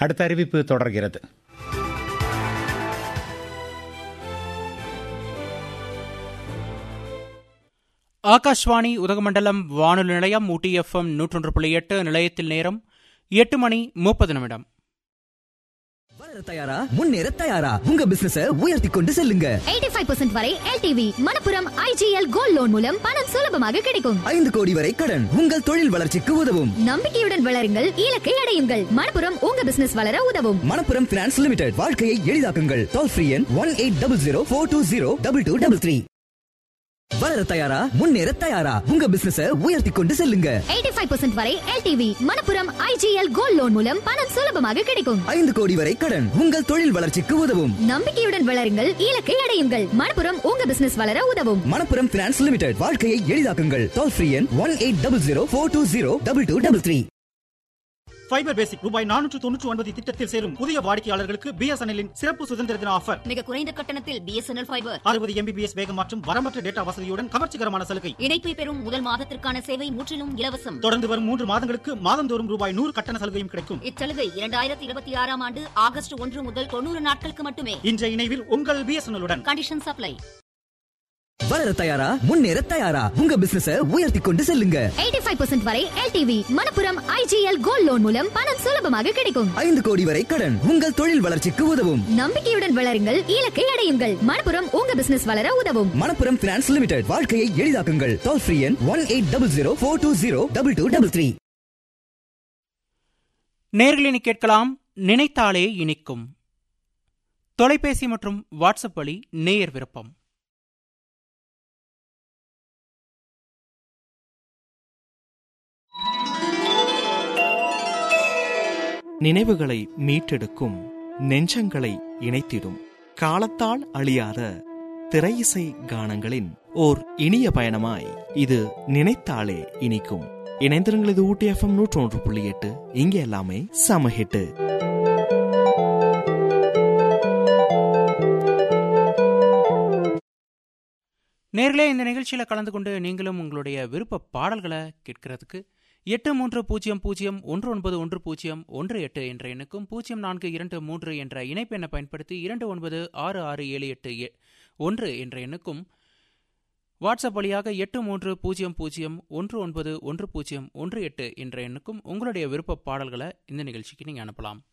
அடுத்த அறிவிப்பு தொடர்கிறது ஆகாஷ்வாணி உதகமண்டலம் வானொலி நிலையம் ஊட்டி எஃப்எம் நூற்றொன்று புள்ளி எட்டு நிலையத்தில் நேரம் எட்டு மணி முப்பது நிமிடம் வளர தயாரா முன்னேற தயாரா உங்க பிசினஸ உயர்த்தி கொண்டு செல்லுங்க 85% வரை LTV Manappuram IGL gold loan மூலம் பணம் சுலபமாக கிடைக்கும் ஐந்து கோடி வரை கடன் உங்கள் தொழில் வளர்ச்சிக்கு உதவும் நம்பிக்கையுடன் வளருங்கள் இலக்கை அடையுங்கள் மணப்புரம் உங்க பிசினஸ் வளர உதவும் மணப்புரம் பினான்ஸ் லிமிடெட் வாழ்க்கையை எளிதாக்குங்கள் டோல் ஃப்ரீ எண் one eight double zero four two zero double two double three வளர தயாரா முன்னேற தயாரா உங்க பிசினஸ உயர்த்தி கொண்டு செல்லுங்க 85% வரை LTV Manappuram IGL gold loan மூலம் பணம் சுலபமாக கிடைக்கும் ஐந்து கோடி வரை கடன் உங்கள் தொழில் வளர்ச்சிக்கு உதவும் நம்பிக்கையுடன் வளருங்கள் இலக்கை அடையுங்கள் மணப்புரம் உங்க பிசினஸ் வளர உதவும் மணப்புரம் பினான்ஸ் லிமிடெட் வாழ்க்கையை எளிதாக்குங்கள் டோல் ஃப்ரீ எண் one eight double zero four two zero double two double three fiber basic ரூபாய் நானூற்று தொண்ணூற்று ஒன்பது திட்டத்தில் சேரும் புதிய வாடிக்கையாளர்களுக்கு பிஎஸ்என்எல்லின் சிறப்பு சுதந்திர தின ஆஃபர் மிக குறைந்த கட்டணத்தில் பிஎஸ்என்எல் ஃபைபர் அறுபது எம்பிபிஎஸ் வேகம் மற்றும் வரம்பற்ற டேட்டா வசதியுடன் கவர்ச்சிகரமான சலுகை இணைப்பை பெறும் முதல் மாதத்திற்கான சேவை முற்றிலும் இலவசம் தொடர்ந்து வரும் மூன்று மாதங்களுக்கு மாதந்தோறும் ரூபாய் நூறு கட்டண சலுகையும் கிடைக்கும் இச்சலுகை இரண்டாயிரத்தி இருபத்தி ஆறாம் ஆண்டு ஆகஸ்ட் ஒன்று முதல் தொண்ணூறு நாட்களுக்கு மட்டுமே இன்றைய இணைவில் உங்கள் பிஎஸ்என்எல்லுடன் கண்டிஷன் சப்ளை வளர தயாரா முன்னேற தயாரா உங்க பிசினஸ உயர்த்தி கொண்டு செல்லுங்க 85% வரை LTV Manappuram IGL gold loan மூலம் பணம் சுலபமாக கிடைக்கும் ஐந்து கோடி வரை கடன் உங்கள் தொழில் வளர்ச்சிக்கு உதவும் நம்பிக்கையுடன் வளருங்கள் இலக்கை அடையுங்கள் மணப்புரம் உங்க பிசினஸ் வளர உதவும் மணப்புரம் பினான்ஸ் லிமிடெட் வாழ்க்கையை எளிதாக்குங்கள் டோல் ஃப்ரீ எண் one eight double zero four two zero double two double three நேர்களினி கேட்கலாம் நினைத்தாலே இனிக்கும் தொலைபேசி மற்றும் வாட்ஸ்அப் வழி நேயர் விருப்பம் நினைவுகளை மீட்டெடுக்கும் நெஞ்சங்களை இணைத்திடும் காலத்தால் அழியாத திரையிசை கானங்களின் ஓர் இனிய பயணமாய் இது நினைத்தாலே இனிக்கும் இணைந்திருங்கள் இது ஊட்டி எஃப்எம் நூற்றி ஒன்று புள்ளி எட்டு இங்க எல்லாமே சம ஹிட்டு நேர்களே இந்த நிகழ்ச்சியில் கலந்து கொண்டு நீங்களும் உங்களுடைய விருப்ப பாடல்களை கேட்கறதுக்கு எட்டு மூன்று பூஜ்ஜியம் பூஜ்ஜியம் ஒன்று ஒன்பது ஒன்று பூஜ்ஜியம் ஒன்று எட்டு என்ற எண்ணுக்கும் பூஜ்ஜியம் நான்கு இரண்டு மூன்று என்ற இணைப்பு எண்ணை பயன்படுத்தி இரண்டு ஒன்பது ஆறு ஆறு ஏழு எட்டு எ- ஒன்று என்ற எண்ணுக்கும் வாட்ஸ்அப் வழியாக எட்டு மூன்று பூஜ்ஜியம் பூஜ்ஜியம் ஒன்று ஒன்பது ஒன்று பூஜ்ஜியம் ஒன்று எட்டு என்ற எண்ணுக்கும் உங்களுடைய விருப்ப பாடல்களை இந்த நிகழ்ச்சிக்கு நீங்கள் அனுப்பலாம்